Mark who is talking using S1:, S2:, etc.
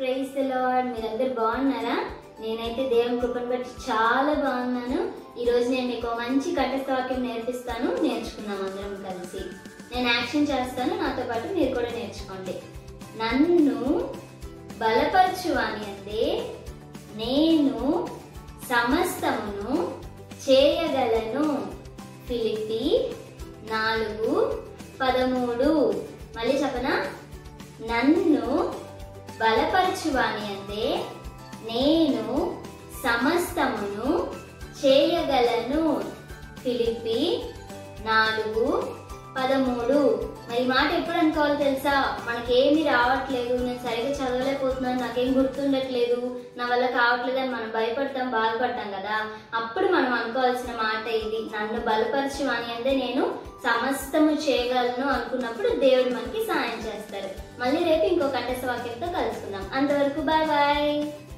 S1: praise the lord మీరందరూ బాగున్నారా నేనైతే దేవుని కృపను బట్టి చాలా బాగున్నాను ఈ రోజు నేను మీకు ఒక మంచి కంఠస్థ వాక్యం నేర్పిస్తాను నేర్చుకుందాం అందరం కలిసి నేను యాక్షన్ చేస్తాను నాతో పాటు మీరు కూడా నేర్చుకోండి నన్ను బలపరచు అని అంటే నేను సమస్తమును చేయగలను ఫిలిపి నాలుగు పదమూడు మళ్ళీ చెప్పనా నన్ను బలపరచువాని అంటే నేను సమస్తమును చేయగలను ఫిలిప్పి నాలుగు పదమూడు మరి ఈ మాట ఎప్పుడు అనుకోవాలో తెలుసా మనకేమి రావట్లేదు నేను సరిగ్గా చదవలేకపోతున్నాను నాకేం గుర్తుండట్లేదు నా వల్ల కావట్లేదు అని మనం భయపడతాం బాధపడతాం కదా అప్పుడు మనం అనుకోవాల్సిన మాట ఇది నన్ను బలపరచు అని అంటే నేను సమస్తము చేయగలను అనుకున్నప్పుడు దేవుడు మనకి సాయం చేస్తారు మళ్ళీ రేపు ఇంకో కంటస్థ వాక్యంతో కలుసుకుందాం అంతవరకు బాయ్ బాయ్